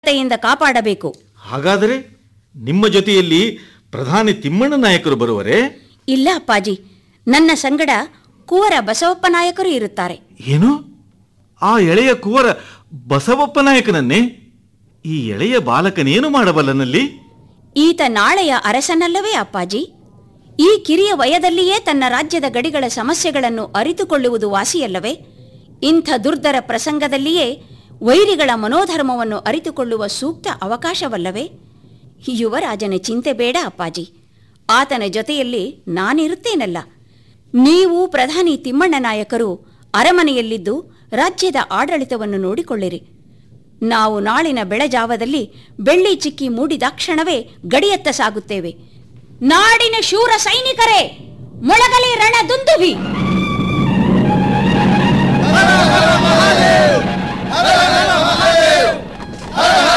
ಜಾಗ್ರತೆಯಿಂದ ಕಾಪಾಡಬೇಕು ಹಾಗಾದರೆ ನಿಮ್ಮ ಜೊತೆಯಲ್ಲಿ ಪ್ರಧಾನಿ ತಿಮ್ಮಣ್ಣ ನಾಯಕರು ಬರುವರೇ ಇಲ್ಲ ಅಪ್ಪಾಜಿ ನನ್ನ ಸಂಗಡ ಕುವರ ಬಸವಪ್ಪ ನಾಯಕರು ಇರುತ್ತಾರೆ ಏನು ಆ ಎಳೆಯ ಕುವರ ಬಸವಪ್ಪ ನಾಯಕನನ್ನೇ ಈ ಎಳೆಯ ಬಾಲಕನೇನು ಮಾಡಬಲ್ಲನಲ್ಲಿ ಈತ ನಾಳೆಯ ಅರಸನಲ್ಲವೇ ಅಪ್ಪಾಜಿ ಈ ಕಿರಿಯ ವಯದಲ್ಲಿಯೇ ತನ್ನ ರಾಜ್ಯದ ಗಡಿಗಳ ಸಮಸ್ಯೆಗಳನ್ನು ಅರಿತುಕೊಳ್ಳುವುದು ವಾಸಿಯಲ್ಲವೇ ಇಂಥ ದುರ್ಧರ ಪ್ರಸಂಗದಲ್ಲಿಯೇ ವೈರಿಗಳ ಮನೋಧರ್ಮವನ್ನು ಅರಿತುಕೊಳ್ಳುವ ಸೂಕ್ತ ಅವಕಾಶವಲ್ಲವೇ ಯುವರಾಜನ ಚಿಂತೆ ಬೇಡ ಅಪ್ಪಾಜಿ ಆತನ ಜೊತೆಯಲ್ಲಿ ನಾನಿರುತ್ತೇನಲ್ಲ ನೀವು ಪ್ರಧಾನಿ ತಿಮ್ಮಣ್ಣ ನಾಯಕರು ಅರಮನೆಯಲ್ಲಿದ್ದು ರಾಜ್ಯದ ಆಡಳಿತವನ್ನು ನೋಡಿಕೊಳ್ಳಿರಿ ನಾವು ನಾಳಿನ ಬೆಳಜಾವದಲ್ಲಿ ಬೆಳ್ಳಿ ಚಿಕ್ಕಿ ಮೂಡಿದಾಕ್ಷಣವೇ ಗಡಿಯತ್ತ ಸಾಗುತ್ತೇವೆ ನಾಡಿನ ಶೂರ ಸೈನಿಕರೇ ಮೊಳಗಲಿ ರಣದುಂದುಭಿ ಹರ